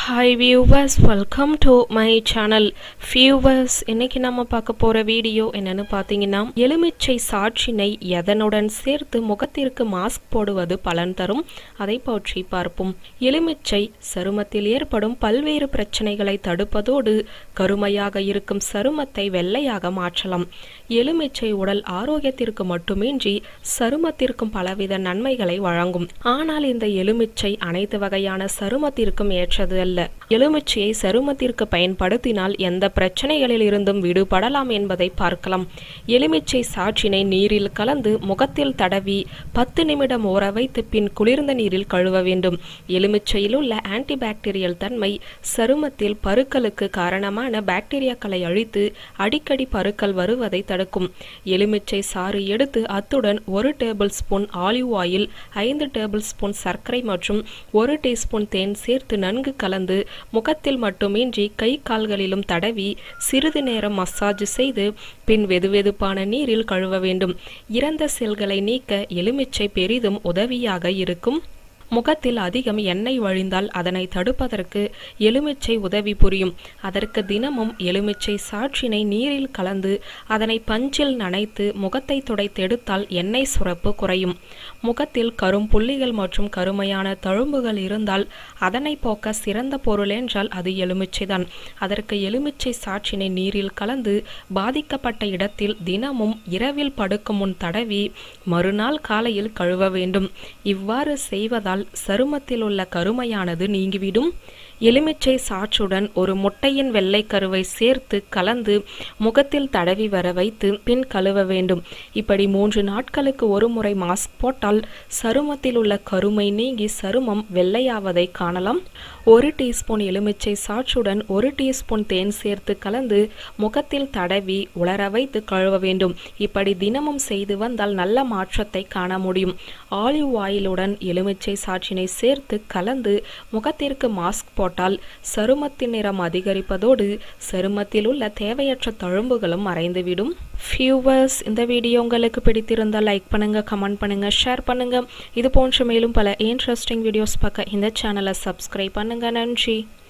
hi viewers welcome to my channel viewers இன்னைக்கு நம்ம பார்க்க போகிற வீடியோ என்னன்னு பார்த்தீங்கன்னா எலுமிச்சை சாற்றினை எதனுடன் சேர்த்து முகத்திற்கு மாஸ்க் போடுவது பலன் தரும் அதை பற்றி பார்ப்போம் எலுமிச்சை சருமத்தில் ஏற்படும் பல்வேறு பிரச்சனைகளை தடுப்பதோடு கருமையாக இருக்கும் சருமத்தை வெள்ளையாக மாற்றலாம் எலுமிச்சை உடல் ஆரோக்கியத்திற்கு மட்டுமின்றி சருமத்திற்கும் பலவித நன்மைகளை வழங்கும் ஆனால் இந்த எலுமிச்சை அனைத்து வகையான சருமத்திற்கும் ஏற்றது அல்ல எலுமிச்சையை சருமத்திற்கு பயன்படுத்தினால் எந்த பிரச்சனைகளில் இருந்தும் விடுபடலாம் என்பதை பார்க்கலாம் எலுமிச்சை சாற்றினை நீரில் கலந்து முகத்தில் தடவி பத்து நிமிடம் ஊற வைத்து பின் குளிர்ந்த நீரில் கழுவ வேண்டும் எலுமிச்சையில் உள்ள ஆன்டிபாக்டீரியல் தன்மை சருமத்தில் பருக்களுக்கு காரணமான பாக்டீரியாக்களை அழித்து அடிக்கடி பருக்கள் வருவதை தடுக்கும் எலுமிச்சை சாறு எடுத்து அத்துடன் ஒரு டேபிள் ஸ்பூன் ஆலிவ் ஆயில் ஐந்து டேபிள் ஸ்பூன் சர்க்கரை மற்றும் ஒரு டீஸ்பூன் தேன் சேர்த்து நன்கு கலந்து முகத்தில் மட்டுமின்றி கை கால்களிலும் தடவி சிறிது நேரம் மசாஜ் செய்து பின் வெதுவெதுப்பான நீரில் கழுவ வேண்டும் இறந்த செல்களை நீக்க எலுமிச்சை பெரிதும் உதவியாக இருக்கும் முகத்தில் அதிகம் எண்ணெய் வழிந்தால் அதனை தடுப்பதற்கு எலுமிச்சை உதவி புரியும் அதற்கு தினமும் எலுமிச்சை சாற்றினை நீரில் கலந்து அதனை பஞ்சில் நனைத்து முகத்தை துடைத்தெடுத்தால் எண்ணெய் சுரப்பு குறையும் முகத்தில் கரும் புள்ளிகள் மற்றும் கருமையான தழும்புகள் இருந்தால் அதனை போக்க சிறந்த பொருள் என்றால் அது எலுமிச்சைதான் அதற்கு எலுமிச்சை சாற்றினை நீரில் கலந்து பாதிக்கப்பட்ட இடத்தில் தினமும் இரவில் படுக்கும் முன் தடவி மறுநாள் காலையில் கழுவ வேண்டும் இவ்வாறு செய்வதால் சருமத்தில் உள்ள கருமையானது நீங்கிவிடும் எலுமிச்சை சாற்றுடன் ஒரு முட்டையின் வெள்ளை கருவை சேர்த்து கலந்து முகத்தில் தடவி வர வைத்து பின் கழுவ வேண்டும் இப்படி மூன்று நாட்களுக்கு ஒரு முறை மாஸ்க் போட்டால் சருமத்தில் உள்ள கருமை நீங்கி சருமம் வெள்ளையாவதை காணலாம் ஒரு டீஸ்பூன் எலுமிச்சை சாற்றுடன் ஒரு டீஸ்பூன் தேன் சேர்த்து கலந்து முகத்தில் தடவி உலர வைத்து கழுவ வேண்டும் இப்படி தினமும் செய்து வந்தால் நல்ல மாற்றத்தை காண முடியும் ஆலிவ் ஆயிலுடன் எலுமிச்சை சாற்றினை சேர்த்து கலந்து முகத்திற்கு மாஸ்க் போட்டால் சருமத்தின் நிறம் அதிகரிப்பதோடு சருமத்தில் உள்ள தேவையற்ற தழும்புகளும் மறைந்துவிடும் ஃபியூவர்ஸ் இந்த வீடியோ உங்களுக்கு பிடித்திருந்தால் லைக் பண்ணுங்க கமெண்ட் பண்ணுங்க ஷேர் பண்ணுங்க இது போன்ற மேலும் பல இன்ட்ரெஸ்டிங் வீடியோஸ் பார்க்க இந்த சேனலை சப்ஸ்கிரைப் பண்ணுங்க நன்றி